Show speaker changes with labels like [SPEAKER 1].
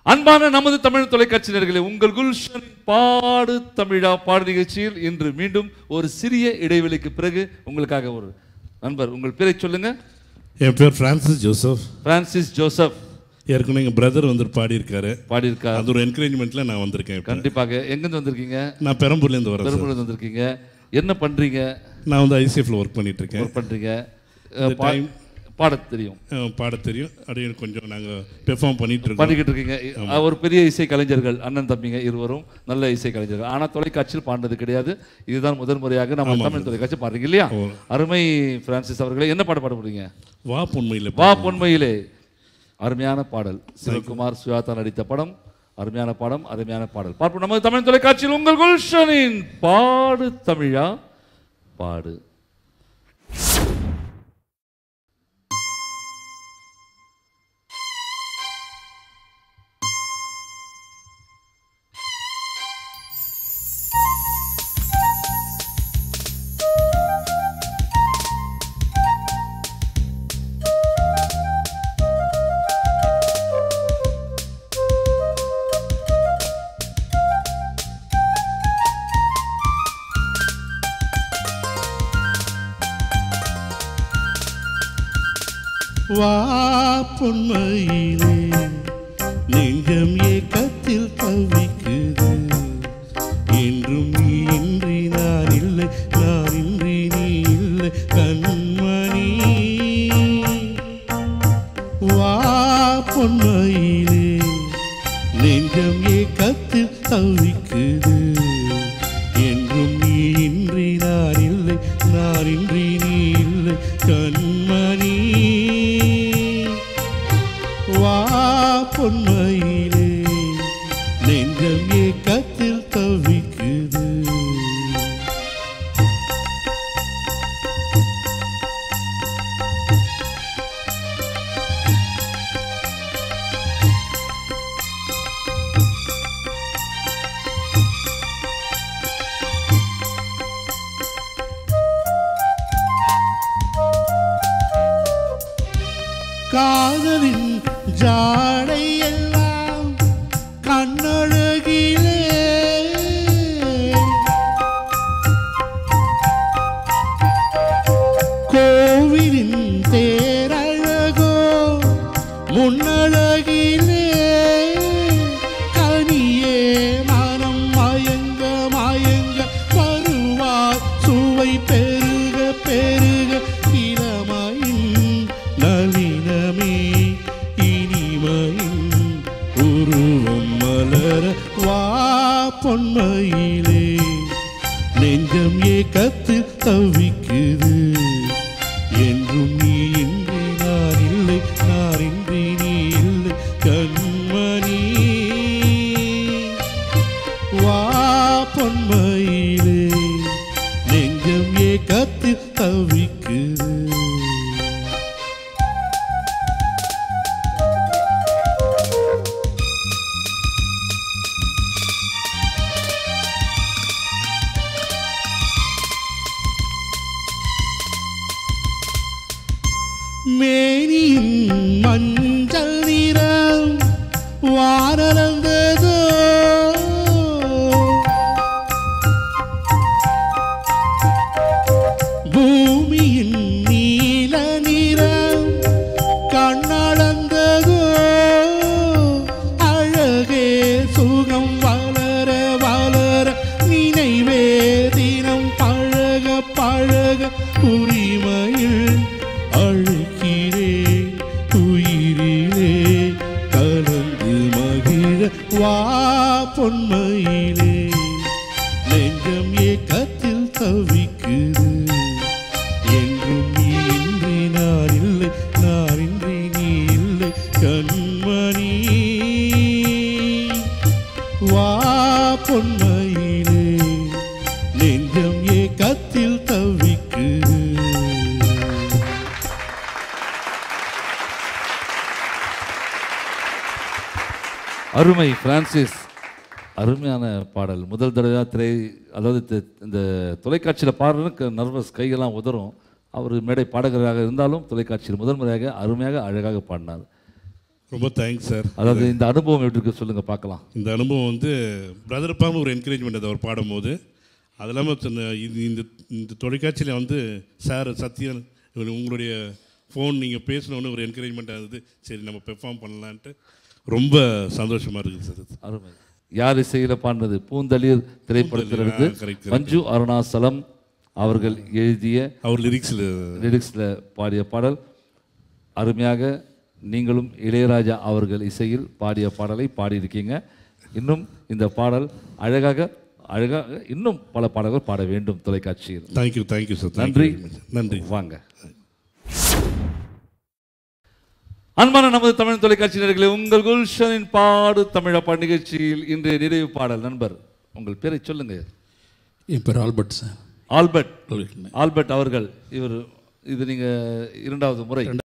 [SPEAKER 1] அன்பான நமது தமிழ் தொலைக்காட்சியினர்களே உங்கள் குல்ஷன் பாடு தமிழா பாடு நிகழ்ச்சியில் இன்று மீண்டும் ஒரு சிறிய இடைவெளிக்கு பிறகு உங்களுக்காக ஒரு நண்பர் உங்கள் பேரை சொல்லுங்க
[SPEAKER 2] என் பேர் பிரான்சிஸ் ஜோசப்
[SPEAKER 1] பிரான்சிஸ் ஜோசப்
[SPEAKER 2] ஏற்கனவே எங்கள் பிரதர் வந்து பாடியிருக்காரு
[SPEAKER 1] பாடியிருக்கார்
[SPEAKER 2] அது ஒரு என்கரேஜ்மெண்ட்டில் நான் வந்திருக்கேன் இப்போ
[SPEAKER 1] கண்டிப்பாக எங்கிருந்து வந்திருக்கீங்க
[SPEAKER 2] நான் பெரம்பூர்லேருந்து வரேன் சார்
[SPEAKER 1] பெரும்புல வந்திருக்கீங்க என்ன பண்றீங்க
[SPEAKER 2] நான் வந்து ஐசிஎஃப்ல ஒர்க் பண்ணிட்டு இருக்கேன்
[SPEAKER 1] ஒர்க் பண்றீங்க அஹ், பா-
[SPEAKER 2] time-
[SPEAKER 1] பாட தெரியும்
[SPEAKER 2] அஹ் பாட தெரியும் அப்படியே கொஞ்சம் நாங்கள் பெர்ஃபார்ம் பண்ணிட்டு இருக்கோம்
[SPEAKER 1] பாடிக்கிட்டு இருக்கீங்க அஹ், ஒரு பெரிய இசை கலைஞர்கள் அண்ணன் தம்பிங்க இருவரும் நல்ல இசை கலைஞர்கள் ஆனா தொலைக்காட்சியில் பாடுறது கிடையாது இதுதான் முதல் முறையாக நம்ம தமிழ் தொலைக்காட்சி பாடுறீங்க இல்லையா அருமை பிரான்சிஸ் அவர்களே என்ன பாட பாட போறீங்க
[SPEAKER 2] வா பொன்மையில்
[SPEAKER 1] வா பொன்மையிலே அருமையான பாடல் சிவகுமார் சுயாதா நடித்த படம் அருமையான படம் அருமையான பாடல் பார்ப்போம் நமது தமிழ் தொலைக்காட்சியில் உங்கள் குல்ஷனின் பாடு தமிழா பாடு
[SPEAKER 2] வா பொன்மையிலே நெஞ்சம் ஏக்கத்தில் தவிக்குது என்றும் நீ இன்றி நான் இல்லை நான் இன்றி நீ இல்லை கண்மணி வா பொன்மையிலே நெஞ்சம் ஏக்கத்தில் தவிக்குது என்றும் நீ இன்றி நான் இல்லை நான் இன்றி நீ இல்லை கண்மணி வா பொன்மையிலே நெஞ்சம் ஏக்கத்தில் தவிக்குது காதலின் ஜாடை எல்லாம் கண்ணழகிலே கோவிலின் தேரழகோ முன்னழகிலே கனியே மனம் மயங்க மயங்க வருவார் சுவை பெருக பெருக இளமையின் நளினமே இனிமையின் உருவம் மலர வா பொன்மையிலே நெஞ்சம் ஏக்கத்து தவிக்குது என்றும் நீ இன்றி நான் இல்லை நான் இன்றி நீ இல்லை கண்மணி வா பொன்மையிலே நெஞ்சம் ஏக்கத்து தவிக்குது மேனியின் மஞ்சள் நிறம் வானலந்ததோ பூமியின் நீல நிறம் கண்ணளந்ததோ அழகே சுகம் வளர வளர நினைவே தினம் பழக பழக உரிமையில் அழுக்கிறே உயிரிலே கலந்து மகிழ வா பொன்மையிலே நெஞ்சம் ஏக்கத்தில் தவிக்குது என்றும் நீ இன்றி நான் இல்லை நான் இன்றி நீ இல்லை கண்மணி வா பொன்மையிலே நெஞ்சம் ஏக்கத்தில் தவிக்குது
[SPEAKER 1] அருமை பிரான்சிஸ் அருமையான பாடல் முதல் தடவை திரை அதாவது தி- இந்த தொலைக்காட்சியில் பாடுறதுக்கு நர்வஸ் கையெல்லாம் உதறும் அவர் மேடை பாடகராக இருந்தாலும் தொலைக்காட்சியில் முதல் முறையாக அருமையாக அழகாக பாடினார்
[SPEAKER 2] ரொம்ப தேங்க்ஸ் சார்
[SPEAKER 1] அதாவது இந்த அனுபவம் எப்படி இருக்கு சொல்லுங்க பார்க்கலாம்
[SPEAKER 2] இந்த அனுபவம் வந்து பிரதர் பாம் ஒரு என்கரேஜ்மெண்ட் அதை அவர் பாடும்போது அது இல்லாமல் சொன்ன இது இந்த இந்த தொலைக்காட்சியில் வந்து சார் சத்யன் இவர் உங்களுடைய ஃபோன் நீங்கள் பேசினோன்னு ஒரு என்கரேஜ்மெண்ட் ஆகுது சரி நம்ம பெர்ஃபார்ம் பண்ணலான்ட்டு ரொம்ப சந்தோஷமாக இருக்குது சார் இது.
[SPEAKER 1] அருமை யார் இசையில பாடினது பூந்தளிர் திரைப்படத்திலிருந்து
[SPEAKER 2] ஆ, correct, correct.
[SPEAKER 1] மஞ்சு அருணாசலம் அவர்கள் எழுதிய
[SPEAKER 2] அவர் லிரிக்ஸில்
[SPEAKER 1] லிரிக்ஸில் பாடிய பாடல் அருமையாக நீங்களும் இளையராஜா அவர்கள் இசையில் பாடிய பாடலை பாடியிருக்கீங்க இன்னும் இந்த பாடல் அழகாக அழகாக இன்னும் பல பாடல்கள் பாட வேண்டும் தொலைக்காட்சியில்
[SPEAKER 2] தேங்க்யூ தேங்க்யூ சார்
[SPEAKER 1] நன்றி.
[SPEAKER 2] நன்றி
[SPEAKER 1] வாங்க அன்பான நமது தமிழ் தொலைக்காட்சி நேயர்களே உங்கள் குல்ஷனின் பாடு தமிழ பாடு நிகழ்ச்சியில் இன்றைய நிறைவு பாடல் நண்பர் உங்கள் பேரை சொல்லுங்க
[SPEAKER 3] என் பேர் ஆல்பர்ட் சார்
[SPEAKER 1] ஆல்பர்ட் ஆல்பர்ட் அவர்கள் இவர் இது நீங்க இரண்டாவது முறை